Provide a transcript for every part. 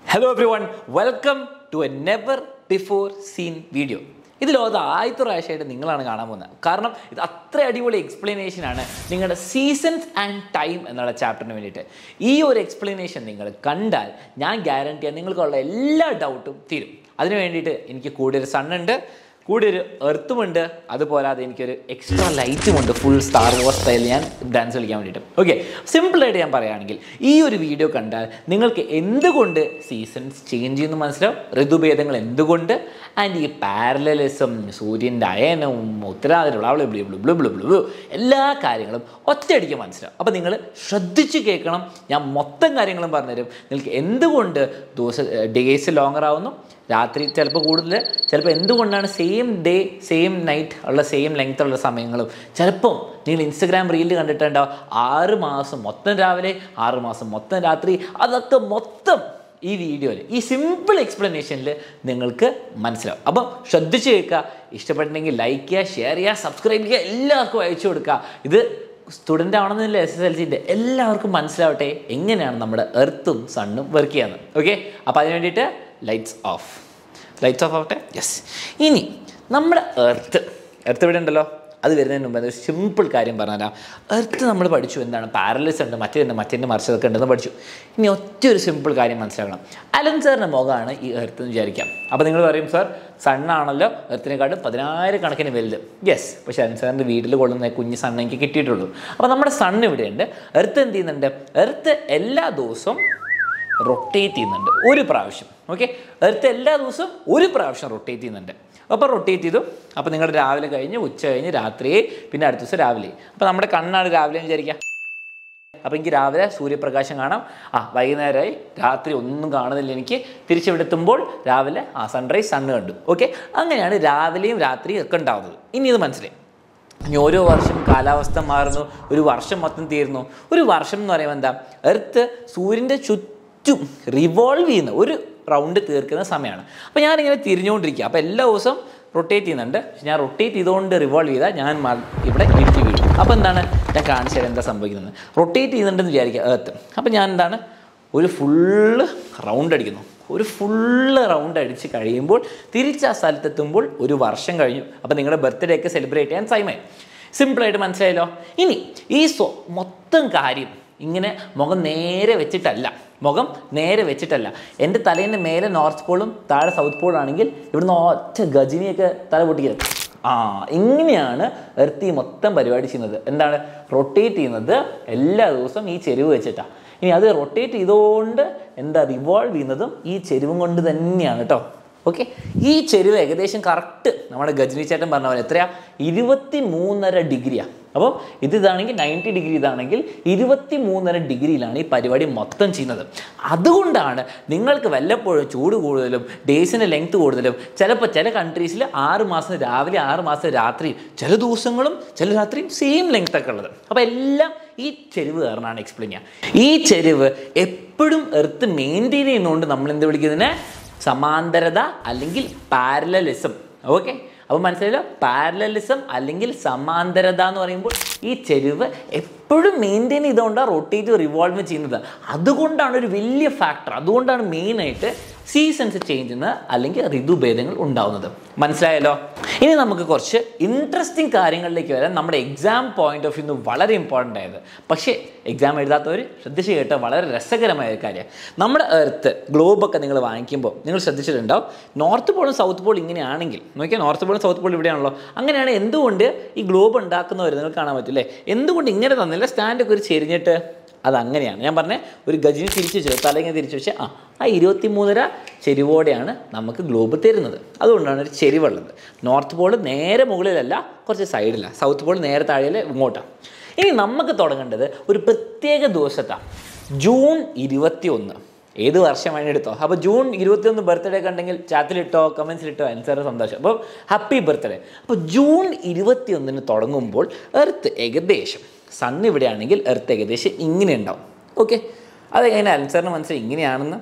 hello everyone welcome to a never before seen video ഇത് ലോകത്ത് ആദ്യത്തെ പ്രാവശ്യമായിട്ട് നിങ്ങളാണ് കാണാൻ പോകുന്നത് കാരണം ഇത് അത്ര അടിപൊളി എക്സ്പ്ലനേഷൻ ആണ് നിങ്ങളുടെ സീസൺസ് ആൻഡ് ടൈം എന്നുള്ള ചാപ്റ്ററിന് വേണ്ടിയിട്ട് ഈ ഒരു എക്സ്പ്ലനേഷൻ നിങ്ങൾ കണ്ടാൽ ഞാൻ ഗ്യാരണ്ടി ചെയ്യാം നിങ്ങൾക്കുള്ള എല്ലാ ഡൗട്ടും തീരും അതിന് വേണ്ടിയിട്ട് എനിക്ക് കൂടെ ഒരു സണ്ണുണ്ട് കൂടെ ഒരു എർത്തുമുണ്ട് അതുപോലാതെ എനിക്കൊരു എക്സ്ട്രാ ലൈറ്റും ഉണ്ട് ഫുൾ സ്റ്റാർ വാസ് സ്റ്റൈൽ ഞാൻ ഡാൻസ് കളിക്കാൻ വേണ്ടിയിട്ട് ഓക്കെ സിമ്പിളായിട്ട് ഞാൻ പറയുകയാണെങ്കിൽ ഈ ഒരു വീഡിയോ കണ്ടാൽ നിങ്ങൾക്ക് എന്തുകൊണ്ട് സീസൺസ് ചേഞ്ച് ചെയ്യുന്നു മനസ്സിലാവും ഋതുഭേദങ്ങൾ എന്തുകൊണ്ട് ആൻഡ് ഈ പാരലലിസം സൂര്യൻ്റെ അയനവും ഉത്തരാതിരം blue blue blue blue blue blue എല്ലാ കാര്യങ്ങളും ഒറ്റയടിക്ക് മനസ്സിലാവും അപ്പോൾ നിങ്ങൾ ശ്രദ്ധിച്ച് കേൾക്കണം ഞാൻ മൊത്തം കാര്യങ്ങളും പറഞ്ഞുതരും നിങ്ങൾക്ക് എന്തുകൊണ്ട് ദിവസം ഡേയ്സ് ലോങ്ങർ ആവുന്നു രാത്രി ചിലപ്പോൾ കൂടുതൽ ചിലപ്പോൾ എന്തുകൊണ്ടാണ് സെയിം ഡേ സെയിം നൈറ്റ് ഉള്ള സെയിം ലെങ്ത് ഉള്ള സമയങ്ങളും ചിലപ്പം നിങ്ങൾ ഇൻസ്റ്റഗ്രാം റീലിൽ കണ്ടിട്ടുണ്ടാവും ആറ് മാസം മൊത്തം രാവിലെ ആറ് മാസം മൊത്തം രാത്രി അതൊക്കെ മൊത്തം ഈ വീഡിയോയിൽ ഈ സിമ്പിൾ എക്സ്പ്ലനേഷനിൽ നിങ്ങൾക്ക് മനസ്സിലാവും അപ്പം ശ്രദ്ധിച്ച് കേൾക്കുക ഇഷ്ടപ്പെട്ടെങ്കിൽ ലൈക്ക് ചെയ്യുക ഷെയർ ചെയ്യുക സബ്സ്ക്രൈബ് ചെയ്യുക എല്ലാവർക്കും അയച്ചു കൊടുക്കുക ഇത് സ്റ്റുഡൻ്റ് ആണെന്നില്ല എസ് എസ് എൽ സിൻ്റെ എല്ലാവർക്കും മനസ്സിലാവട്ടെ എങ്ങനെയാണ് നമ്മുടെ എർത്തും സണ്ണും വർക്ക് ചെയ്യുന്നത് ഓക്കെ അപ്പോൾ അതിന് വേണ്ടിയിട്ട് ലൈറ്റ്സ് ഓഫ് ലൈറ്റ്സ് ഓഫ് ആവട്ടെ യെസ് ഇനി നമ്മുടെ എർത്ത് എർത്ത് ഇവിടെ ഉണ്ടല്ലോ അത് വരുന്നതിന് മുമ്പ് ഒരു സിമ്പിൾ കാര്യം പറഞ്ഞുതരാം എർത്ത് നമ്മൾ പഠിച്ചു എന്താണ് പാരലിസ് ഉണ്ട് മറ്റേതുണ്ട് മറ്റേൻ്റെ മറിച്ചതൊക്കെ ഉണ്ടെന്ന് പഠിച്ചു ഇനി ഒറ്റ ഒരു സിമ്പിൾ കാര്യം മനസ്സിലാക്കണം അലൻ സാറിൻ്റെ മുഖമാണ് ഈ എർത്ത് എന്ന് വിചാരിക്കാം അപ്പോൾ നിങ്ങൾ പറയും സാർ സണ്ണാണല്ലോ എർത്തിനെക്കാട്ടും പതിനായിരക്കണക്കിന് വലുത് യെസ് പക്ഷേ അലൻ സാറിൻ്റെ വീട്ടിൽ കൊള്ളുന്ന കുഞ്ഞ് സണ്ണ് എനിക്ക് കിട്ടിയിട്ടുള്ളൂ അപ്പോൾ നമ്മുടെ സണ്ണ് ഇവിടെയുണ്ട് എർത്ത് എന്ത് ചെയ്യുന്നുണ്ട് എർത്ത് എല്ലാ ദിവസവും റൊട്ടേറ്റ് ചെയ്യുന്നുണ്ട് ഒരു പ്രാവശ്യം ഓക്കെ എർത്ത് എല്ലാ ദിവസവും ഒരു പ്രാവശ്യം റൊട്ടേറ്റ് ചെയ്യുന്നുണ്ട് അപ്പോൾ റൊട്ടേറ്റ് ചെയ്തു അപ്പോൾ നിങ്ങൾ രാവിലെ കഴിഞ്ഞ് ഉച്ച കഴിഞ്ഞ് രാത്രി പിന്നെ അടുത്ത ദിവസം രാവിലെ അപ്പോൾ നമ്മുടെ കണ്ണാണ് രാവിലെ എന്ന് വിചാരിക്കുക അപ്പോൾ എനിക്ക് രാവിലെ സൂര്യപ്രകാശം കാണാം ആ വൈകുന്നേരമായി രാത്രി ഒന്നും കാണുന്നില്ല എനിക്ക് തിരിച്ചിവിടെത്തുമ്പോൾ രാവിലെ ആ സൺറൈസ് സണ്ണ് കണ്ടു ഓക്കെ അങ്ങനെയാണ് രാവിലെയും രാത്രിയും ഒക്കെ ഉണ്ടാവുന്നത് ഇനി ഇത് മനസ്സിലായി ഇനി ഓരോ വർഷം കാലാവസ്ഥ മാറുന്നു ഒരു വർഷം മൊത്തം തീരുന്നു ഒരു വർഷം എന്ന് പറയുമ്പോൾ എന്താ എർത്ത് സൂര്യൻ്റെ ചുറ്റും റിവോൾവ് ചെയ്യുന്ന ഒരു റൗണ്ട് തീർക്കുന്ന സമയമാണ് അപ്പോൾ ഞാനിങ്ങനെ തിരിഞ്ഞുകൊണ്ടിരിക്കുക അപ്പോൾ എല്ലാ ദിവസവും റൊട്ടേറ്റ് ചെയ്യുന്നുണ്ട് പക്ഷെ ഞാൻ റൊട്ടേറ്റ് ചെയ്തുകൊണ്ട് റിവോൾവ് ചെയ്താൽ ഞാൻ മ- ഇവിടെ ഇടിച്ച് വീഴും അപ്പോൾ എന്താണ് ഞാൻ കാണിച്ചാൽ എന്താ സംഭവിക്കുന്നത് റൊട്ടേറ്റ് ചെയ്യുന്നുണ്ടെന്ന് വിചാരിക്കുക ഏർത്ത് അപ്പോൾ ഞാൻ എന്താണ് ഒരു ഫുള്ള് റൗണ്ട് അടിക്കുന്നു ഒരു ഫുള്ള് റൗണ്ട് അടിച്ച് കഴിയുമ്പോൾ തിരിച്ച് ആ സ്ഥലത്തെത്തുമ്പോൾ ഒരു വർഷം കഴിഞ്ഞു അപ്പോൾ നിങ്ങളുടെ ബർത്ത്ഡേ ഒക്കെ സെലിബ്രേറ്റ് ചെയ്യാൻ ടൈമായി സിമ്പിളായിട്ട് മനസ്സിലായല്ലോ ഇനി ഈ സ്വ മൊത്തം കാര്യം ഇങ്ങനെ മുഖം നേരെ വെച്ചിട്ടല്ല മുഖം നേരെ വെച്ചിട്ടല്ല എൻ്റെ തലേൻ്റെ മേലെ നോർത്ത് പോളും താഴെ സൗത്ത് പോളും ആണെങ്കിൽ ഇവിടുന്ന് ഒറ്റ ഗജിനിയൊക്കെ തല പൊട്ടിക്കുന്നത് ആ ഇങ്ങനെയാണ് എർത്ത് ഈ മൊത്തം പരിപാടി ചെയ്യുന്നത് എന്താണ് റൊട്ടേറ്റ് ചെയ്യുന്നത് എല്ലാ ദിവസവും ഈ ചെരുവ് വെച്ചിട്ടാണ് ഇനി അത് റൊട്ടേറ്റ് ചെയ്തുകൊണ്ട് എന്താ റിവോൾവ് ചെയ്യുന്നതും ഈ ചെരുവും കൊണ്ട് തന്നെയാണ് കേട്ടോ ഓക്കെ ഈ ചെരുവ് ഏകദേശം കറക്റ്റ് നമ്മുടെ ഗജനി ചേട്ടൻ പറഞ്ഞ പോലെ എത്രയാ ഇരുപത്തി മൂന്നര ഡിഗ്രിയാണ് അപ്പം ഇത് ഇതാണെങ്കിൽ നയൻറ്റി ഡിഗ്രി ഇതാണെങ്കിൽ ഇരുപത്തി മൂന്നര ഡിഗ്രിയിലാണ് ഈ പരിപാടി മൊത്തം ചെയ്യുന്നത് അതുകൊണ്ടാണ് നിങ്ങൾക്ക് വല്ലപ്പോഴും ചൂട് കൂടുതലും ഡേയ്സിൻ്റെ ലെങ്ത് കൂടുതലും ചിലപ്പോൾ ചില കൺട്രീസിൽ ആറ് മാസം രാവിലെ ആറ് മാസം രാത്രി ചില ദിവസങ്ങളും ചില രാത്രിയും സെയിം ലെങ്ത് ഒക്കെ ഉള്ളത് അപ്പോൾ എല്ലാം ഈ ചെരുവ് കാരണമാണ് എക്സ്പ്ലെയിൻ ചെയ്യുക ഈ ചെരുവ് എപ്പോഴും എർത്ത് മെയിൻറ്റെയിൻ ചെയ്യുന്നതുകൊണ്ട് നമ്മൾ എന്ത് വിളിക്കുന്നതിനെ സമാന്തരത അല്ലെങ്കിൽ പാരലലിസം ഓക്കെ അപ്പോൾ മനസ്സിലായല്ലോ പാരലലിസം അല്ലെങ്കിൽ സമാന്തരത എന്ന് പറയുമ്പോൾ ഈ ചെരുവ് എപ്പോഴും മെയിൻറ്റെയിൻ ചെയ്തുകൊണ്ടാണ് റൊട്ടേറ്റ് റിവോൾവ് ചെയ്യുന്നത് അതുകൊണ്ടാണ് ഒരു വലിയ ഫാക്ടർ അതുകൊണ്ടാണ് മെയിനായിട്ട് സീസൺസ് ചേഞ്ച് ചെയ്യുന്നത് അല്ലെങ്കിൽ ഋതുഭേദങ്ങൾ ഉണ്ടാവുന്നത് മനസ്സിലായല്ലോ ഇനി നമുക്ക് കുറച്ച് ഇൻട്രസ്റ്റിംഗ് കാര്യങ്ങളിലേക്ക് വരാം നമ്മുടെ എക്സാം പോയിന്റ് ഓഫ് വ്യൂ വളരെ ഇമ്പോർട്ടൻ്റ് ആയത് പക്ഷേ എക്സാം എഴുതാത്തവർ ശ്രദ്ധിച്ച് കേട്ട വളരെ രസകരമായ ഒരു കാര്യമാണ് നമ്മുടെ എർത്ത് ഗ്ലോബൊക്കെ നിങ്ങൾ വാങ്ങിക്കുമ്പോൾ നിങ്ങൾ ശ്രദ്ധിച്ചിട്ടുണ്ടാവും നോർത്ത് പോളും സൗത്ത് പോൾ ഇങ്ങനെയാണെങ്കിൽ നോക്കിയാൽ നോർത്ത് പോളും സൗത്ത് പോളും ഇവിടെയാണല്ലോ അങ്ങനെയാണ് എന്തുകൊണ്ട് ഈ ഗ്ലോബ് ഉണ്ടാക്കുന്നവർ നിങ്ങൾക്ക് കാണാൻ പറ്റില്ലേ എന്തുകൊണ്ട് ഇങ്ങനെ തന്നില്ല സ്റ്റാൻഡൊക്കെ ഒരു ചെരിഞ്ഞിട്ട് അതങ്ങനെയാണ് ഞാൻ പറഞ്ഞ ഒരു ഗജിനി തിരിച്ചു വെച്ചു തലങ്ങനെ തിരിച്ചു വെച്ച് ആ ആ ഇരുപത്തി മൂന്നര ചെരിവോടെയാണ് നമുക്ക് ഗ്ലോബ് തരുന്നത് അതുകൊണ്ടാണ് ഒരു ചെരിവുള്ളത് നോർത്ത് പോൾ നേരെ മുകളിലല്ല കുറച്ച് സൈഡിലാണ് സൗത്ത് പോൾ നേരെ താഴെ ഇങ്ങോട്ടാണ് ഇനി നമുക്ക് തുടങ്ങേണ്ടത് ഒരു പ്രത്യേക ദിവസത്താണ് ജൂൺ ഇരുപത്തി ഒന്ന് ഏത് വർഷം വേണേ എടുത്തോ അപ്പോൾ ജൂൺ ഇരുപത്തിയൊന്ന് ബർത്ത്ഡേ ഒക്കെ ഉണ്ടെങ്കിൽ ചാറ്റിലിട്ടോ കമൻസിലിട്ടോ അനുസരിച്ച് സന്തോഷം അപ്പോൾ ഹാപ്പി ബർത്ത്ഡേ അപ്പോൾ ജൂൺ ഇരുപത്തിയൊന്നിന് തുടങ്ങുമ്പോൾ എർത്ത് ഏകദേശം സൺ ഇവിടെയാണെങ്കിൽ എർത്ത് ഏകദേശം ഇങ്ങനെ ഉണ്ടാവും ഓക്കെ അതെങ്ങനെ അൻസറിന് മനസ്സിലായി ഇങ്ങനെയാണെന്ന്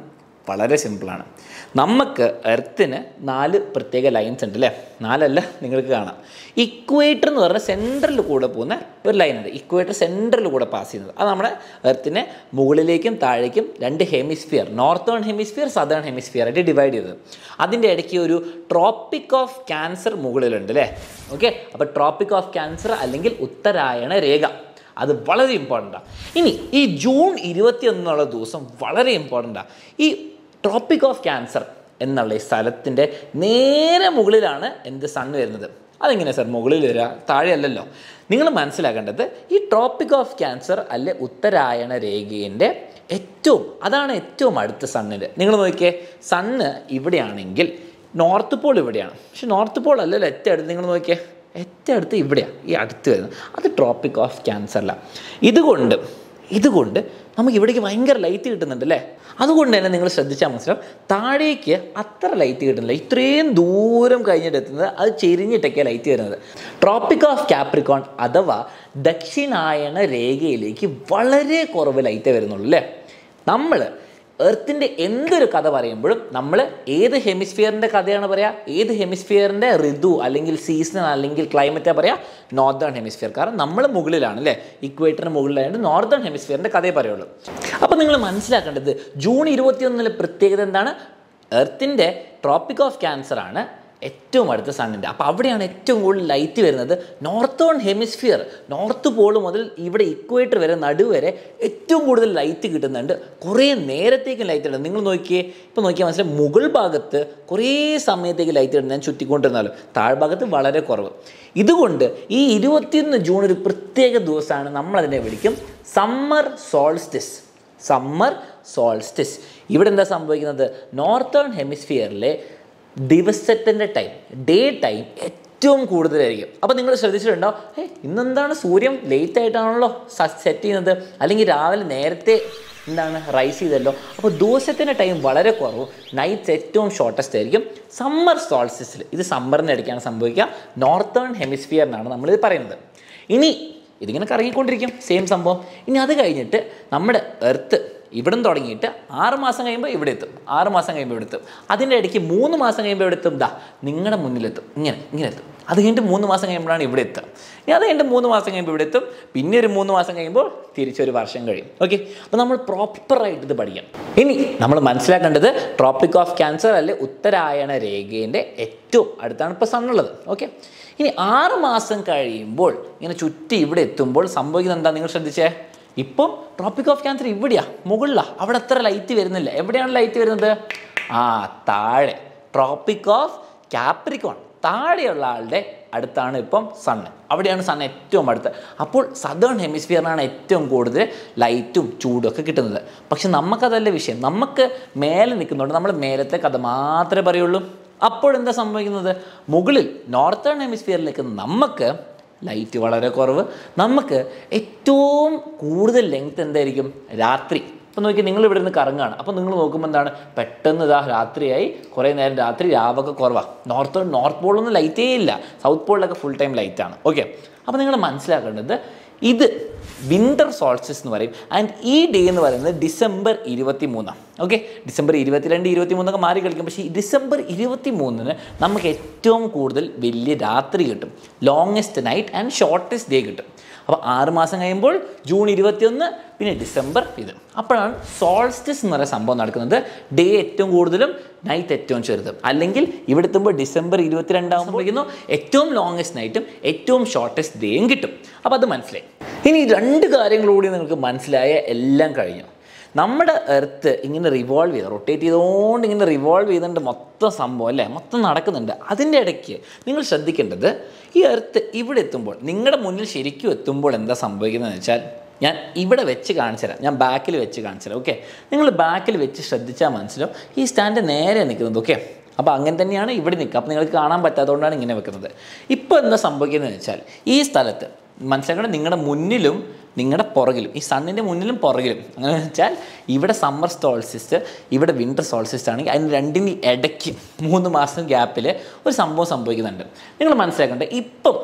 വളരെ സിമ്പിളാണ് നമുക്ക് എർത്തിന് നാല് പ്രത്യേക ലൈൻസ് ഉണ്ട് അല്ലേ നാലല്ല നിങ്ങൾക്ക് കാണാം ഇക്വേറ്റർ എന്ന് പറഞ്ഞാൽ സെൻട്രലിൽ കൂടെ പോകുന്ന ഒരു ലൈനുണ്ട് ഇക്വേറ്റർ സെൻട്രലിൽ കൂടെ പാസ് ചെയ്യുന്നത് അത് നമ്മുടെ എർത്തിനെ മുകളിലേക്കും താഴേക്കും രണ്ട് hemisphere northern hemisphere southern hemisphere ആയിട്ട് ഡിവൈഡ് ചെയ്തത് അതിൻ്റെ ഇടയ്ക്ക് ഒരു ട്രോപ്പിക് ഓഫ് ക്യാൻസർ മുകളിലുണ്ട് അല്ലേ ഓക്കെ അപ്പോൾ ട്രോപ്പിക് ഓഫ് ക്യാൻസർ അല്ലെങ്കിൽ ഉത്തരായണ രേഖ അത് വളരെ ഇമ്പോർട്ടൻ്റാണ് ഇനി ഈ ജൂൺ ഇരുപത്തി എന്നുള്ള ദിവസം വളരെ ഇമ്പോർട്ടൻ്റാണ് ഈ ട്രോപ്പിക് ഓഫ് ക്യാൻസർ എന്നുള്ള ഈ സ്ഥലത്തിൻ്റെ നേരെ മുകളിലാണ് എന്ത് സൺ വരുന്നത് അതെങ്ങനെയാണ് സാർ മുകളിൽ വരിക താഴെയല്ലല്ലോ നിങ്ങൾ മനസ്സിലാക്കേണ്ടത് ഈ ട്രോപ്പിക് ഓഫ് ക്യാൻസർ അല്ലെ ഉത്തരായണ രേഖേൻ്റെ ഏറ്റവും അതാണ് ഏറ്റവും അടുത്ത സണ്ണിൻ്റെ നിങ്ങൾ നോക്കിയേ സണ്ണ് ഇവിടെയാണെങ്കിൽ നോർത്ത് പോൾ ഇവിടെയാണ് പക്ഷെ നോർത്ത് പോൾ അല്ലല്ലോ ഏറ്റവും അടുത്ത് നിങ്ങൾ നോക്കിയേ ഏറ്റവും അടുത്ത് ഇവിടെയാണ് ഈ അടുത്ത് വരുന്നത് അത് ട്രോപ്പിക് ഓഫ് ക്യാൻസറല്ല ഇതുകൊണ്ട് ഇതുകൊണ്ട് നമുക്ക് ഇവിടേക്ക് ഭയങ്കര ലൈറ്റ് കിട്ടുന്നുണ്ട് അല്ലേ അതുകൊണ്ട് തന്നെ നിങ്ങൾ ശ്രദ്ധിച്ചാൽ മനസ്സിലാവും താഴേക്ക് അത്ര ലൈറ്റ് കിട്ടുന്നില്ല ഇത്രയും ദൂരം കഴിഞ്ഞിട്ട് എത്തുന്നത് അത് ചെരിഞ്ഞിട്ടൊക്കെ ലൈറ്റ് വരുന്നത് ട്രോപ്പിക് ഓഫ് കാപ്രിക്കോൺ അഥവാ ദക്ഷിണായന രേഖയിലേക്ക് വളരെ കുറവ് ലൈറ്റേ വരുന്നുള്ളൂ അല്ലേ നമ്മൾ എർത്തിൻ്റെ എന്തൊരു കഥ പറയുമ്പോഴും നമ്മൾ ഏത് ഹെമിസ്ഫിയറിൻ്റെ കഥയാണ് പറയുക ഏത് ഹെമിസ്ഫിയറിൻ്റെ ഋതു അല്ലെങ്കിൽ സീസൺ അല്ലെങ്കിൽ ക്ലൈമറ്റാണ് പറയുക നോർത്തേൺ ഹെമിസ്ഫിയർ കാരണം നമ്മൾ മുകളിലാണ് അല്ലേ ഇക്വേറ്ററിന് മുകളിലായതുകൊണ്ട് നോർത്തേൺ ഹെമിസ്ഫിയറിൻ്റെ കഥയെ പറയുള്ളൂ അപ്പോൾ നിങ്ങൾ മനസ്സിലാക്കേണ്ടത് ജൂൺ ഇരുപത്തിയൊന്നിലെ പ്രത്യേകത എന്താണ് എർത്തിൻ്റെ ട്രോപ്പിക് ഓഫ് ക്യാൻസർ ആണ് ഏറ്റവും അടുത്ത സണ്ണിൻ്റെ അപ്പോൾ അവിടെയാണ് ഏറ്റവും കൂടുതൽ ലൈറ്റ് വരുന്നത് നോർത്തേൺ ഹെമിസ്ഫിയർ നോർത്ത് പോൾ മുതൽ ഇവിടെ ഇക്വേറ്റർ വരെ നടുവരെ ഏറ്റവും കൂടുതൽ ലൈറ്റ് കിട്ടുന്നുണ്ട് കുറേ നേരത്തേക്ക് ലൈറ്റ് ഉണ്ട് നിങ്ങൾ നോക്കിയേ ഇപ്പോൾ നോക്കിയാൽ മനസ്സിലായി മുകൾ ഭാഗത്ത് കുറേ സമയത്തേക്ക് ലൈറ്റ് ഉണ്ട് ഞാൻ ചുറ്റിക്കൊണ്ടിരുന്നാലും താഴ്ഭാഗത്ത് വളരെ കുറവ് ഇതുകൊണ്ട് ഈ ഇരുപത്തിയൊന്ന് ജൂൺ ഒരു പ്രത്യേക ദിവസമാണ് നമ്മളതിനെ വിളിക്കും സമ്മർ സോൾസ്റ്റിസ് സമ്മർ സോൾസ്റ്റിസ് ഇവിടെ എന്താ സംഭവിക്കുന്നത് നോർത്തേൺ ഹെമിസ്ഫിയറിലെ ദിവസത്തിൻ്റെ ടൈം ഡേ ടൈം ഏറ്റവും കൂടുതലായിരിക്കും അപ്പോൾ നിങ്ങൾ ശ്രദ്ധിച്ചിട്ടുണ്ടോ ഏ ഇന്നെന്താണ് സൂര്യൻ ലേറ്റ് ആയിട്ടാണല്ലോ സെറ്റ് ചെയ്യുന്നത് അല്ലെങ്കിൽ രാവിലെ നേരത്തെ എന്താണ് റൈസ് ചെയ്തല്ലോ അപ്പോൾ ദിവസത്തിൻ്റെ ടൈം വളരെ കുറവും നൈറ്റ്സ് ഏറ്റവും ഷോർട്ടസ്റ്റ് ആയിരിക്കും സമ്മർ സോൾസിസിൽ ഇത് സമ്മറിൻ്റെ ഇടയ്ക്കാണ് സംഭവിക്കുക നോർത്തേൺ ഹെമിസ്ഫിയറിനാണ് നമ്മളിത് പറയുന്നത് ഇനി ഇതിങ്ങനെ കറങ്ങിക്കൊണ്ടിരിക്കും സെയിം സംഭവം ഇനി അത് കഴിഞ്ഞിട്ട് നമ്മുടെ എർത്ത് ഇവിടം തുടങ്ങിയിട്ട് ആറ് മാസം കഴിയുമ്പോൾ ഇവിടെ എത്തും ആറ് മാസം കഴിയുമ്പോൾ ഇവിടെ എത്തും അതിൻ്റെ ഇടയ്ക്ക് മൂന്ന് മാസം കഴിയുമ്പോൾ ഇവിടെ എത്തും ദാ നിങ്ങളുടെ മുന്നിലെത്തും ഇങ്ങനെ ഇങ്ങനെ എത്തും അത് കഴിഞ്ഞിട്ട് മൂന്ന് മാസം കഴിയുമ്പോഴാണ് ഇവിടെ എത്തുക ഇനി അത് കഴിഞ്ഞിട്ട് മൂന്ന് മാസം കഴിയുമ്പോൾ ഇവിടെ എത്തും പിന്നെ ഒരു മൂന്ന് മാസം കഴിയുമ്പോൾ തിരിച്ചൊരു വർഷം കഴിയും ഓക്കെ അപ്പോൾ നമ്മൾ പ്രോപ്പറായിട്ട് ഇത് പഠിക്കണം ഇനി നമ്മൾ മനസ്സിലാക്കേണ്ടത് ട്രോപ്പിക് ഓഫ് ക്യാൻസർ അല്ലെ ഉത്തരായണ രേഖേൻ്റെ ഏറ്റവും അടുത്താണ് ഇപ്പോൾ സണ്ണുള്ളത് ഓക്കെ ഇനി ആറ് മാസം കഴിയുമ്പോൾ ഇങ്ങനെ ചുറ്റി ഇവിടെ എത്തുമ്പോൾ സംഭവിക്കുന്നത് എന്താ നിങ്ങൾ ശ്രദ്ധിച്ചേ ഇപ്പം ട്രോപ്പിക് ഓഫ് ക്യാൻസർ ഇവിടെയാ മുകളിലാണ് അവിടെ അത്ര ലൈറ്റ് വരുന്നില്ല എവിടെയാണ് ലൈറ്റ് വരുന്നത് ആ താഴെ ട്രോപ്പിക് ഓഫ് കാപ്രിക്കോൺ താഴെയുള്ള ആളുടെ അടുത്താണ് ഇപ്പം സണ്ണ് അവിടെയാണ് സൺ ഏറ്റവും അടുത്ത് അപ്പോൾ സദേൺ ഹെമിസ്ഫിയറിനാണ് ഏറ്റവും കൂടുതൽ ലൈറ്റും ചൂടും ഒക്കെ കിട്ടുന്നത് പക്ഷെ നമുക്കതല്ല വിഷയം നമുക്ക് മേലെ നിൽക്കുന്നുണ്ട് നമ്മൾ മേലത്തെ കഥ മാത്രമേ പറയുള്ളൂ അപ്പോൾ എന്താ സംഭവിക്കുന്നത് മുകളിൽ നോർത്തേൺ ഹെമിസ്ഫിയറിൽ നിൽക്കുന്ന നമുക്ക് ലൈറ്റ് വളരെ കുറവ് നമുക്ക് ഏറ്റവും കൂടുതൽ ലെങ്ത് എന്തായിരിക്കും രാത്രി അപ്പോൾ നോക്കി നിങ്ങൾ ഇവിടെ നിന്ന് കറങ്ങുകയാണ് അപ്പോൾ നിങ്ങൾ നോക്കുമ്പോൾ എന്താണ് പെട്ടെന്ന് ഇതാ രാത്രിയായി കുറേ നേരം രാത്രി രാവൊക്കെ കുറവാണ് നോർത്ത് നോർത്ത് പോളൊന്നും ലൈറ്റേ ഇല്ല സൗത്ത് പോളിലൊക്കെ ഫുൾ ടൈം ലൈറ്റാണ് ഓക്കെ അപ്പോൾ നിങ്ങൾ മനസ്സിലാക്കേണ്ടത് ഇത് വിൻ്റർ സോൾസിസ് എന്ന് പറയും ആൻഡ് ഈ ഡേ എന്ന് പറയുന്നത് ഡിസംബർ ഇരുപത്തി മൂന്നാണ് ഓക്കെ ഡിസംബർ ഇരുപത്തിരണ്ട് ഇരുപത്തി മൂന്നൊക്കെ മാറി കളിക്കും പക്ഷേ ഈ ഡിസംബർ ഇരുപത്തി മൂന്നിന് നമുക്ക് ഏറ്റവും കൂടുതൽ വലിയ രാത്രി കിട്ടും longest night and shortest day കിട്ടും അപ്പോൾ ആറ് മാസം കഴിയുമ്പോൾ ജൂൺ ഇരുപത്തിയൊന്ന് പിന്നെ ഡിസംബർ ഇത് അപ്പോഴാണ് സോൾസ്റ്റിസ് എന്ന് പറയുന്ന സംഭവം നടക്കുന്നത് ഡേ ഏറ്റവും കൂടുതലും നൈറ്റ് ഏറ്റവും ചെറുതും അല്ലെങ്കിൽ ഇവിടെ എത്തുമ്പോൾ ഡിസംബർ ഇരുപത്തിരണ്ടാകുമ്പോഴേക്കുന്നു ഏറ്റവും ലോങ്ങസ്റ്റ് നൈറ്റും ഏറ്റവും ഷോർട്ടസ്റ്റ് ഡേയും കിട്ടും അപ്പോൾ അത് മനസ്സിലായി ഇനി ഈ രണ്ട് കാര്യങ്ങളൂടി നിങ്ങൾക്ക് മനസ്സിലായ എല്ലാം കഴിഞ്ഞു നമ്മുടെ എർത്ത് ഇങ്ങനെ റിവോൾവ് ചെയ്ത് റൊട്ടേറ്റ് ചെയ്തുകൊണ്ട് ഇങ്ങനെ റിവോൾവ് ചെയ്തുകൊണ്ട് മൊത്തം സംഭവം അല്ലേ മൊത്തം നടക്കുന്നുണ്ട് അതിൻ്റെ ഇടയ്ക്ക് നിങ്ങൾ ശ്രദ്ധിക്കേണ്ടത് ഈ എർത്ത് ഇവിടെ എത്തുമ്പോൾ നിങ്ങളുടെ മുന്നിൽ ശരിക്കും എത്തുമ്പോൾ എന്താ സംഭവിക്കുന്നതെന്ന് വെച്ചാൽ ഞാൻ ഇവിടെ വെച്ച് കാണിച്ചു തരാം ഞാൻ ബാക്കിൽ വെച്ച് കാണിച്ചു തരാം ഓക്കെ നിങ്ങൾ ബാക്കിൽ വെച്ച് ശ്രദ്ധിച്ചാൽ മനസ്സിലാവും ഈ സ്റ്റാൻഡ് നേരെ നിൽക്കുന്നത് ഓക്കെ അപ്പോൾ അങ്ങനെ തന്നെയാണ് ഇവിടെ നിൽക്കുക അപ്പോൾ നിങ്ങൾക്ക് കാണാൻ പറ്റാത്തതുകൊണ്ടാണ് ഇങ്ങനെ വെക്കുന്നത് ഇപ്പോൾ എന്താ സംഭവിക്കുന്നതെന്ന് വെച്ചാൽ ഈ സ്ഥലത്ത് മനസ്സിലാക്കണം നിങ്ങളുടെ മുന്നിലും നിങ്ങളുടെ പുറകിലും ഈ സണ്ണിൻ്റെ മുന്നിലും പുറകിലും അങ്ങനെ വെച്ചാൽ ഇവിടെ സമ്മർ സോൾസിസ്റ്റ് ഇവിടെ വിൻ്റർ സോൾസിസ്റ്റ് ആണെങ്കിൽ അതിന് രണ്ടിന് ഇടയ്ക്ക് മൂന്ന് മാസം ഗ്യാപ്പിൽ ഒരു സംഭവം സംഭവിക്കുന്നുണ്ട് നിങ്ങൾ മനസ്സിലാക്കേണ്ടത് ഇപ്പം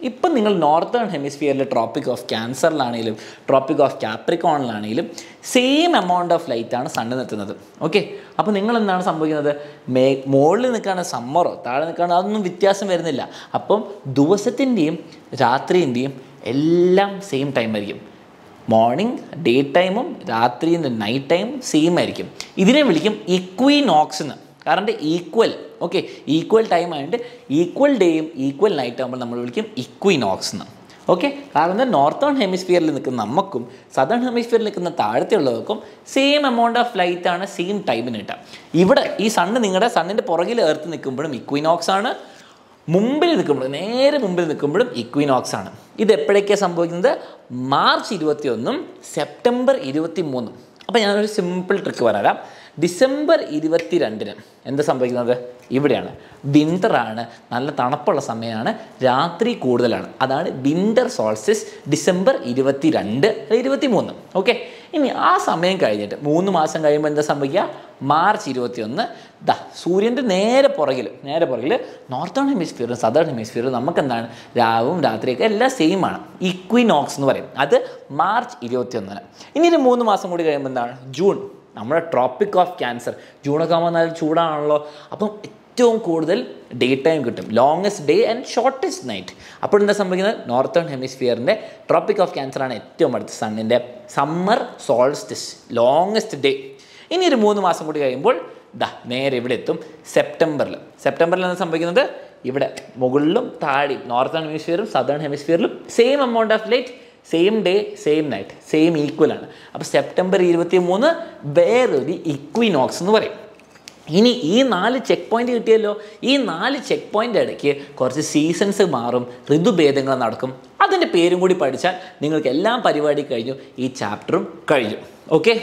ഇപ്പം നിങ്ങൾ നോർത്തേൺ ഹെമിസ്ഫിയറിൽ ട്രോപ്പിക് ഓഫ് ക്യാൻസറിലാണെങ്കിലും ട്രോപ്പിക് ഓഫ് ക്യാപ്രിക്കോണിലാണെങ്കിലും സെയിം എമൗണ്ട് ഓഫ് ലൈറ്റ് ആണ് സണ്ണ് നിൽക്കുന്നത് ഓക്കെ അപ്പോൾ നിങ്ങൾ എന്താണ് സംഭവിക്കുന്നത് മേ മുകളിൽ നിൽക്കുകയാണ് സമ്മറോ താഴെ നിൽക്കുകയാണ് അതൊന്നും വ്യത്യാസം വരുന്നില്ല അപ്പം ദിവസത്തിൻ്റെയും രാത്രിൻ്റെയും എല്ലാം സെയിം ടൈം ആയിരിക്കും മോർണിംഗ് ഡേ ടൈമും രാത്രി നൈറ്റ് ടൈം സെയിം ആയിരിക്കും ഇതിനെ വിളിക്കും ഇക്വിനോക്സ് എന്ന് കാരണം ഈക്വൽ ഓക്കെ ഈക്വൽ ടൈം ആയതുകൊണ്ട് ഈക്വൽ ഡേയും ഈക്വൽ നൈറ്റ് ആകുമ്പോൾ നമ്മൾ വിളിക്കും ഇക്വിനോക്സ് എന്ന് ഓക്കെ കാരണം നോർത്തേൺ ഹെമിസ്ഫിയറിൽ നിൽക്കുന്ന നമുക്കും സദേൺ ഹെമിസ്ഫിയറിൽ നിൽക്കുന്ന താഴത്തുള്ളവർക്കും സെയിം എമൗണ്ട് ഓഫ് ലൈറ്റ് ആണ് സെയിം ടൈമിന് കിട്ടുക ഇവിടെ ഈ സണ്ണ് നിങ്ങളുടെ സണ്ണിൻ്റെ പുറകിൽ ഏർത്ത് നിൽക്കുമ്പോഴും ഇക്വിനോക്സ് ആണ് മുമ്പിൽ നിൽക്കുമ്പോഴും നേരെ മുമ്പിൽ നിൽക്കുമ്പോഴും ഇക്വിനോക്സ് ആണ് ഇത് എപ്പോഴൊക്കെയാണ് സംഭവിക്കുന്നത് മാർച്ച് ഇരുപത്തി ഒന്നും സെപ്റ്റംബർ ഇരുപത്തി മൂന്നും അപ്പോൾ ഞാനൊരു സിമ്പിൾ ട്രിക്ക് പറയാം ഡിസംബർ ഇരുപത്തി രണ്ടിന് എന്താ സംഭവിക്കുന്നത് ഇവിടെയാണ് വിൻ്ററാണ് നല്ല തണുപ്പുള്ള സമയമാണ് രാത്രി കൂടുതലാണ് അതാണ് വിൻ്റർ സോൾസിസ് ഡിസംബർ ഇരുപത്തി രണ്ട് ഇരുപത്തി മൂന്ന് ഓക്കെ ഇനി ആ സമയം കഴിഞ്ഞിട്ട് മൂന്ന് മാസം കഴിയുമ്പോൾ എന്താ സംഭവിക്കുക മാർച്ച് ഇരുപത്തി ഒന്ന് ദാ സൂര്യൻ്റെ നേരെ പുറകിൽ നേരെ പുറകിൽ നോർത്തേൺ ഹെമിസ്ഫിയറും സദേൺ ഹെമിസ്ഫിയറും നമുക്ക് എന്താണ് രാവും രാത്രിയൊക്കെ എല്ലാം സെയിം ആണ് ഇക്വിനോക്സ് എന്ന് പറയും അത് മാർച്ച് ഇരുപത്തി ഒന്നിന് ഇനി ഒരു മൂന്ന് മാസം കൂടി കഴിയുമ്പോൾ എന്താണ് ജൂൺ നമ്മുടെ ട്രോപ്പിക് ഓഫ് ക്യാൻസർ ജൂണൊക്കെ ആകുമ്പോൾ നല്ല ചൂടാണല്ലോ അപ്പം ഏറ്റവും കൂടുതൽ ഡേ ടൈം കിട്ടും longest day and shortest night അപ്പോൾ എന്താ സംഭവിക്കുന്നത് നോർത്തേൺ ഹെമിസ്ഫിയറിൻ്റെ ട്രോപ്പിക് ഓഫ് ക്യാൻസർ ആണ് ഏറ്റവും അടുത്ത സണ്ണിൻ്റെ സമ്മർ സോൾസ്റ്റിസ് ലോങ്ങസ്റ്റ് ഡേ ഇനി ഒരു മൂന്ന് മാസം കൂടി കഴിയുമ്പോൾ ദാ നേരെ ഇവിടെ എത്തും സെപ്റ്റംബറിൽ സെപ്റ്റംബറിൽ എന്താ സംഭവിക്കുന്നത് ഇവിടെ മുകളിലും താഴെയും നോർത്തേൺ ഹെമിസ്ഫിയറും സദേൺ ഹെമിസ്ഫിയറിലും same amount of light same day same night same equal ആണ് അപ്പോൾ സെപ്റ്റംബർ ഇരുപത്തി മൂന്ന് വേറൊരു ഇക്വിനോക്സ് എന്ന് പറയും ഇനി ഈ നാല് ചെക്ക് പോയിന്റ് കിട്ടിയല്ലോ ഈ നാല് ചെക്ക് പോയിന്റ് ഇടയ്ക്ക് കുറച്ച് സീസൺസ് മാറും ഋതുഭേദങ്ങൾ നടക്കും അതിൻ്റെ പേരും കൂടി പഠിച്ചാൽ നിങ്ങൾക്ക് എല്ലാം പരിപാടി കഴിഞ്ഞു ഈ ചാപ്റ്ററും കഴിഞ്ഞു ഓക്കെ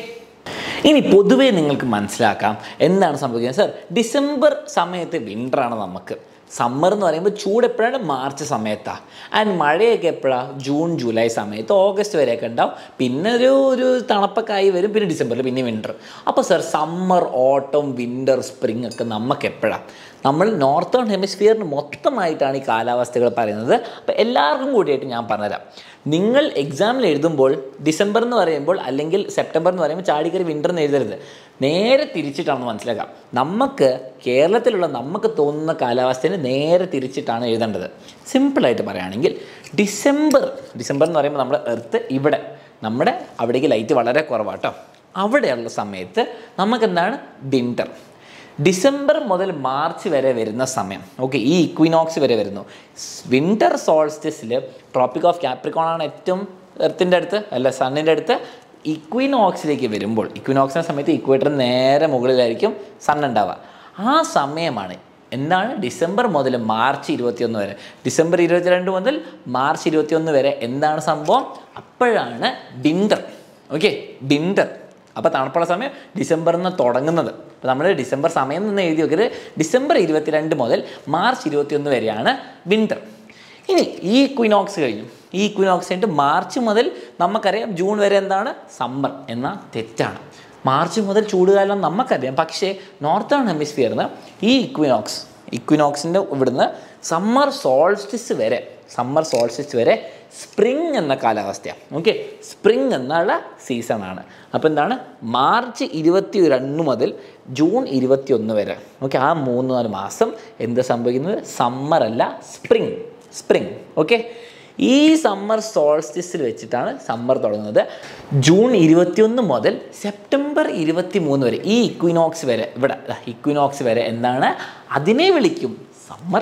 ഇനി പൊതുവേ നിങ്ങൾക്ക് മനസ്സിലാക്കാം എന്താണ് സംഭവിക്കുന്നത് സർ ഡിസംബർ സമയത്ത് വിൻ്ററാണ് നമുക്ക് സമ്മർ എന്ന് പറയുമ്പോൾ ചൂട് എപ്പോഴാണ് മാർച്ച് സമയത്താണ് ആൻഡ് മഴയൊക്കെ എപ്പോഴാണ് ജൂൺ ജൂലൈ സമയത്ത് ഓഗസ്റ്റ് വരെയൊക്കെ ഉണ്ടാവും പിന്നെ ഒരു ഒരു തണുപ്പൊക്കെ ആയി വരും പിന്നെ ഡിസംബറിൽ പിന്നെ വിൻ്റർ അപ്പോൾ സർ സമ്മർ ഓട്ടം വിൻ്റർ സ്പ്രിങ് ഒക്കെ നമുക്ക് എപ്പോഴാണ് നമ്മൾ നോർത്തേൺ ഹെമിസ്ഫിയറിന് മൊത്തമായിട്ടാണ് ഈ കാലാവസ്ഥകൾ പറയുന്നത് അപ്പോൾ എല്ലാവർക്കും കൂടിയായിട്ട് ഞാൻ പറഞ്ഞുതരാം നിങ്ങൾ എക്സാമിൽ എഴുതുമ്പോൾ ഡിസംബർ എന്ന് പറയുമ്പോൾ അല്ലെങ്കിൽ സെപ്റ്റംബർ എന്ന് പറയുമ്പോൾ ചാടിക്കറി വിൻ്റർ എന്ന് എഴുതരുത് നേരെ തിരിച്ചിട്ടാണെന്ന് മനസ്സിലാക്കാം നമുക്ക് കേരളത്തിലുള്ള നമുക്ക് തോന്നുന്ന കാലാവസ്ഥയെ നേരെ തിരിച്ചിട്ടാണ് എഴുതേണ്ടത് സിമ്പിളായിട്ട് പറയുകയാണെങ്കിൽ ഡിസംബർ ഡിസംബർ എന്ന് പറയുമ്പോൾ നമ്മുടെ എർത്ത് ഇവിടെ നമ്മുടെ അവിടേക്ക് ലൈറ്റ് വളരെ കുറവാട്ടോ അവിടെയുള്ള സമയത്ത് നമുക്കെന്താണ് വിൻ്റർ ഡിസംബർ മുതൽ മാർച്ച് വരെ വരുന്ന സമയം ഓക്കെ ഈ ഇക്വിനോക്സ് വരെ വരുന്നു വിൻ്റർ സോൾസ്റ്റിസിൽ ട്രോപ്പിക് ഓഫ് ക്യാപ്രിക്കോൺ ആണ് ഏറ്റവും എർത്തിൻ്റെ അടുത്ത് അല്ല സണ്ണിൻ്റെ അടുത്ത് ഇക്വിനോക്സിലേക്ക് വരുമ്പോൾ ഇക്വിനോക്സിൻ്റെ സമയത്ത് ഇക്വേറ്റർ നേരെ മുകളിലായിരിക്കും സൺ ഉണ്ടാവുക ആ സമയമാണ് എന്താണ് ഡിസംബർ മുതൽ മാർച്ച് ഇരുപത്തിയൊന്ന് വരെ ഡിസംബർ ഇരുപത്തിരണ്ട് മുതൽ മാർച്ച് ഇരുപത്തിയൊന്ന് വരെ എന്താണ് സംഭവം അപ്പോഴാണ് വിൻ്റർ ഓക്കെ വിൻ്റർ അപ്പോൾ തണുപ്പുള്ള സമയം ഡിസംബറിൽ നിന്ന് തുടങ്ങുന്നത് അപ്പോൾ നമ്മൾ ഡിസംബർ സമയം നിന്ന് എഴുതി വെക്കരുത് ഡിസംബർ ഇരുപത്തിരണ്ട് മുതൽ മാർച്ച് ഇരുപത്തിയൊന്ന് വരെയാണ് വിൻ്റർ ഇനി ഈ ക്വിനോക്സ് കഴിഞ്ഞു ഈ ക്വിനോക്സ് കഴിഞ്ഞിട്ട് മാർച്ച് മുതൽ നമുക്കറിയാം ജൂൺ വരെ എന്താണ് സമ്മർ എന്ന തെറ്റാണ് മാർച്ച് മുതൽ ചൂടുകാലം നമുക്കറിയാം പക്ഷേ നോർത്തേൺ ഹെമിസ്ഫിയറിന് ഈ ഇക്വിനോക്സ് ഇക്വിനോക്സിൻ്റെ ഇവിടുന്ന് സമ്മർ സോൾസ്റ്റിസ് വരെ സമ്മർ സോൾസ്റ്റിസ് വരെ സ്പ്രിങ് എന്ന കാലാവസ്ഥയാണ് ഓക്കെ സ്പ്രിങ് എന്നുള്ള സീസണാണ് അപ്പോൾ എന്താണ് മാർച്ച് ഇരുപത്തി രണ്ട് മുതൽ ജൂൺ ഇരുപത്തി ഒന്ന് വരെ ഓക്കെ ആ മൂന്ന് നാല് മാസം എന്ത് സംഭവിക്കുന്നത് സമ്മർ അല്ല സ്പ്രിങ് സ്പ്രിങ് ഓക്കെ ഈ സമ്മർ സോൾസ്റ്റിസിൽ വെച്ചിട്ടാണ് സമ്മർ തുടങ്ങുന്നത് ജൂൺ ഇരുപത്തിയൊന്ന് മുതൽ സെപ്റ്റംബർ ഇരുപത്തി മൂന്ന് വരെ ഈ ഇക്വിനോക്സ് വരെ ഇവിടെ ഇക്വിനോക്സ് വരെ എന്താണ് അതിനെ വിളിക്കും സമ്മർ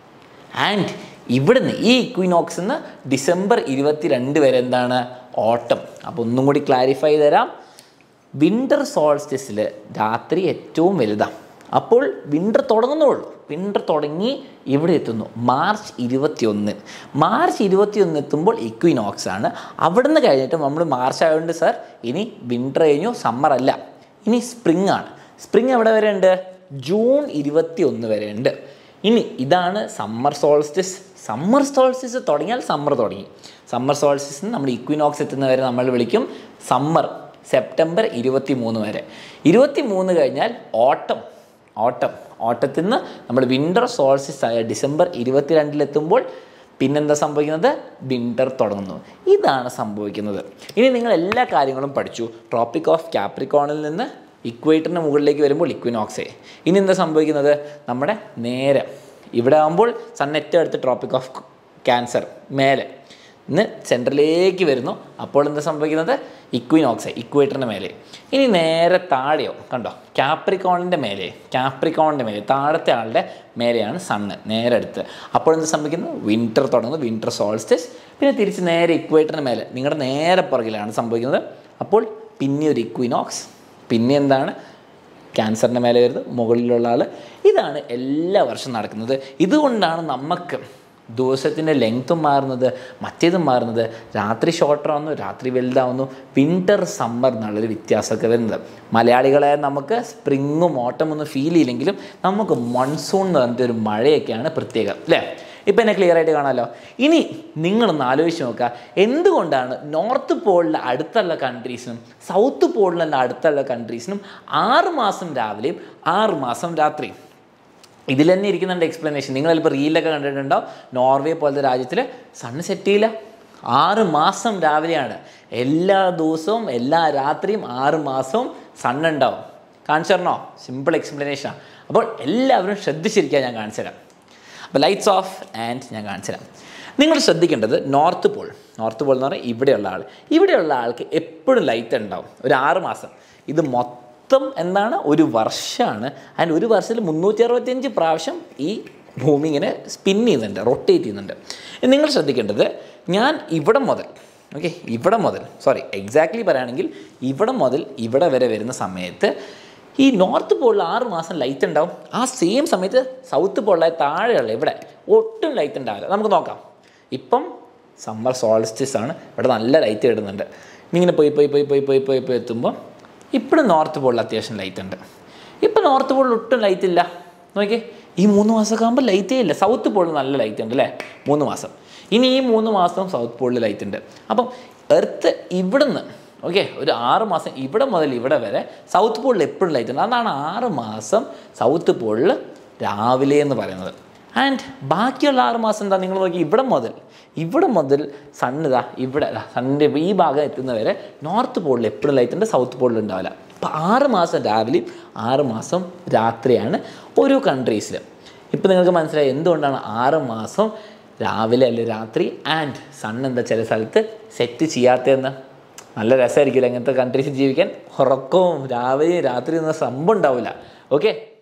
ആൻഡ് ഇവിടുന്ന് ഈ ഇക്വിനോക്സ് നിന്ന് ഡിസംബർ ഇരുപത്തി രണ്ട് വരെ എന്താണ് ഓട്ടം അപ്പോൾ ഒന്നും കൂടി ക്ലാരിഫൈ തരാം വിൻ്റർ സോൾസ്റ്റിസിൽ രാത്രി ഏറ്റവും വലുതാണ് അപ്പോൾ വിൻ്റർ തുടങ്ങുന്നുള്ളൂ വിൻ്റർ തുടങ്ങി ഇവിടെ എത്തുന്നു മാർച്ച് ഇരുപത്തിയൊന്ന് മാർച്ച് ഇരുപത്തിയൊന്ന് എത്തുമ്പോൾ ഇക്വിനോക്സ് ആണ് അവിടുന്ന് കഴിഞ്ഞിട്ട് നമ്മൾ മാർച്ച് ആയതുകൊണ്ട് സാർ ഇനി വിൻ്റർ കഴിഞ്ഞു സമ്മർ അല്ല ഇനി സ്പ്രിങ് ആണ് സ്പ്രിങ് എവിടെ വരെ ഉണ്ട് ജൂൺ ഇരുപത്തി ഒന്ന് വരെ ഉണ്ട് ഇനി ഇതാണ് സമ്മർ സോൾസ്റ്റിസ് സമ്മർ സോൾസ്റ്റിസ് തുടങ്ങിയാൽ സമ്മർ തുടങ്ങി സമ്മർ സോൾസ്റ്റിസ് നമ്മൾ ഇക്വിനോക്സ് എത്തുന്നവരെ നമ്മൾ വിളിക്കും സമ്മർ സെപ്റ്റംബർ ഇരുപത്തി മൂന്ന് വരെ ഇരുപത്തി മൂന്ന് കഴിഞ്ഞാൽ ഓട്ടം ഓട്ടം ഓട്ടത്തിൽ നിന്ന് നമ്മൾ വിൻ്റർ സോൾസിസ് ആയ ഡിസംബർ ഇരുപത്തിരണ്ടിലെത്തുമ്പോൾ പിന്നെന്താ സംഭവിക്കുന്നത് വിൻ്റർ തുടങ്ങുന്നു ഇതാണ് സംഭവിക്കുന്നത് ഇനി നിങ്ങൾ എല്ലാ കാര്യങ്ങളും പഠിച്ചു ട്രോപ്പിക് ഓഫ് ക്യാപ്രിക്കോണിൽ നിന്ന് ഇക്വേറ്ററിന് മുകളിലേക്ക് വരുമ്പോൾ ഇക്വിനോക്സേ ഇനി എന്താ സംഭവിക്കുന്നത് നമ്മുടെ നേരെ ഇവിടെ ആകുമ്പോൾ സണ്ണെറ്റ് അടുത്ത് ട്രോപ്പിക് ഓഫ് ക്യാൻസർ മേലെ ഇന്ന് സെൻട്രലിലേക്ക് വരുന്നു അപ്പോൾ എന്താ സംഭവിക്കുന്നത് ഇക്വിനോക്സ് ഇക്വേറ്ററിൻ്റെ മേലെ ഇനി നേരെ താഴെയോ കണ്ടോ ക്യാപ്രിക്കോണിൻ്റെ മേലെ ക്യാപ്രിക്കോണിൻ്റെ മേലെ താഴത്തെ ആളുടെ മേലെയാണ് സണ്ണ് നേരെ അടുത്ത് അപ്പോൾ എന്താ സംഭവിക്കുന്നത് വിൻ്റർ തുടങ്ങുന്നു വിൻ്റർ സോൾസ്റ്റിസ് പിന്നെ തിരിച്ച് നേരെ ഇക്വേറ്ററിന് മേലെ നിങ്ങളുടെ നേരെ പുറകിലാണ് സംഭവിക്കുന്നത് അപ്പോൾ പിന്നെ ഒരു ഇക്വിനോക്സ് പിന്നെ എന്താണ് ക്യാൻസറിൻ്റെ മേലെ വരുന്നത് മുകളിലുള്ള ആൾ ഇതാണ് എല്ലാ വർഷവും നടക്കുന്നത് ഇതുകൊണ്ടാണ് നമുക്ക് ദിവസത്തിൻ്റെ ലെങ്ത്തും മാറുന്നത് മറ്റേതും മാറുന്നത് രാത്രി ഷോർട്ടർ ആവുന്നു രാത്രി വലുതാവുന്നു വിൻ്റർ സമ്മർ എന്നുള്ളൊരു വ്യത്യാസമൊക്കെ വരുന്നത് മലയാളികളെ നമുക്ക് സ്പ്രിങ്ങും ഓട്ടം ഒന്നും ഫീൽ ചെയ്യില്ലെങ്കിലും നമുക്ക് മൺസൂൺ എന്ന് പറഞ്ഞിട്ട് ഒരു മഴയൊക്കെയാണ് പ്രത്യേകം അല്ലേ ഇപ്പം എന്നെ ക്ലിയർ ആയിട്ട് കാണാമല്ലോ ഇനി നിങ്ങളൊന്ന് ആലോചിച്ച് നോക്കുക എന്തുകൊണ്ടാണ് നോർത്ത് പോളിലെ അടുത്തുള്ള കൺട്രീസിനും സൗത്ത് പോളിലുള്ള അടുത്തുള്ള കൺട്രീസിനും ആറ് മാസം രാവിലെയും ആറ് മാസം രാത്രിയും ഇതിൽ തന്നെ ഇരിക്കുന്നുണ്ട് എക്സ്പ്ലനേഷൻ നിങ്ങൾ ചിലപ്പോൾ റീലൊക്കെ കണ്ടിട്ടുണ്ടാവും നോർവേ പോലത്തെ രാജ്യത്തിൽ സണ്ണ് സെറ്റ് ചെയ്യില്ല ആറ് മാസം രാവിലെയാണ് എല്ലാ ദിവസവും എല്ലാ രാത്രിയും ആറ് മാസവും സണ്ണുണ്ടാവും കാണിച്ചു തരണോ സിമ്പിൾ എക്സ്പ്ലനേഷനാണ് അപ്പോൾ എല്ലാവരും ശ്രദ്ധിച്ചിരിക്കുക ഞാൻ കാണിച്ചു തരാം അപ്പോൾ ലൈറ്റ്സ് ഓഫ് ആൻഡ് ഞാൻ കാണിച്ചു തരാം നിങ്ങൾ ശ്രദ്ധിക്കേണ്ടത് നോർത്ത് പോൾ നോർത്ത് പോൾ എന്ന് പറഞ്ഞാൽ ഇവിടെയുള്ള ആൾ ഇവിടെയുള്ള ആൾക്ക് എപ്പോഴും ലൈറ്റ് ഉണ്ടാവും ഒരു ആറ് മാസം ഇത് മൊത്തം എന്താണ് ഒരു വർഷമാണ് അതിന് ഒരു വർഷത്തിൽ മുന്നൂറ്റി അറുപത്തിയഞ്ച് പ്രാവശ്യം ഈ ഭൂമി ഇങ്ങനെ സ്പിൻ ചെയ്യുന്നുണ്ട് റൊട്ടേറ്റ് ചെയ്യുന്നുണ്ട് നിങ്ങൾ ശ്രദ്ധിക്കേണ്ടത് ഞാൻ ഇവിടെ മുതൽ ഓക്കെ ഇവിടെ മുതൽ സോറി എക്സാക്ട്ലി പറയുകയാണെങ്കിൽ ഇവിടെ മുതൽ ഇവിടെ വരെ വരുന്ന സമയത്ത് ഈ നോർത്ത് പോളിൽ ആറ് മാസം ലൈറ്റ് ഉണ്ടാവും ആ സെയിം സമയത്ത് സൗത്ത് പോളിലെ താഴെയുള്ള ഇവിടെ ഒട്ടും ലൈറ്റ് ഉണ്ടാവില്ല നമുക്ക് നോക്കാം ഇപ്പം സമ്മർ സോൾസ്റ്റിസ് ആണ് ഇവിടെ നല്ല ലൈറ്റ് കിട്ടുന്നുണ്ട് ഇങ്ങനെ പോയി പോയി പോയി പോയി പോയി പോയി പോയി എത്തുമ്പോൾ ഇപ്പോഴും നോർത്ത് പോളിൽ അത്യാവശ്യം ലൈറ്റ് ഉണ്ട് ഇപ്പം നോർത്ത് പോളിൽ ഒട്ടും ലൈറ്റ് ഇല്ല നോക്കിയേ ഈ മൂന്ന് മാസമൊക്കെ ആകുമ്പോൾ ലൈറ്റേ ഇല്ല സൗത്ത് പോളിൽ നല്ല ലൈറ്റ് ഉണ്ട് അല്ലേ മൂന്ന് മാസം ഇനി ഈ മൂന്ന് മാസം സൗത്ത് പോളിൽ ലൈറ്റ് ഉണ്ട് അപ്പം എർത്ത് ഇവിടുന്ന് ഓക്കെ ഒരു ആറ് മാസം ഇവിടെ മുതൽ ഇവിടെ വരെ സൗത്ത് പോളിൽ എപ്പോഴും ലൈറ്റ് ഉണ്ട് അതാണ് ആറ് മാസം സൗത്ത് പോളിൽ രാവിലെ എന്ന് പറയുന്നത് ആൻഡ് ബാക്കിയുള്ള ആറ് മാസം എന്താ നിങ്ങൾ നോക്കി ഇവിടെ മുതൽ ഇവിടെ മുതൽ സണ്ണ് ഇതാ ഇവിടെ സണ്ണിൻ്റെ ഈ ഭാഗം എത്തുന്നവരെ നോർത്ത് പോളിൽ എപ്പോഴും ലൈറ്റ് ഉണ്ട് സൗത്ത് പോളിൽ ഉണ്ടാവില്ല അപ്പോൾ ആറ് മാസം രാവിലെയും ആറ് മാസം രാത്രിയാണ് ഓരോ കൺട്രീസിൽ ഇപ്പം നിങ്ങൾക്ക് മനസ്സിലായി എന്തുകൊണ്ടാണ് ആറ് മാസം രാവിലെ അല്ലെ രാത്രി ആൻഡ് സൺ എന്താ ചില സ്ഥലത്ത് സെറ്റ് ചെയ്യാത്തതെന്ന് നല്ല രസമായിരിക്കില്ല ഇങ്ങനത്തെ കൺട്രീസിൽ ജീവിക്കാൻ ഉറക്കവും രാവിലെയും രാത്രിയും ഒന്നും സംഭവം ഉണ്ടാവില്ല ഓക്കെ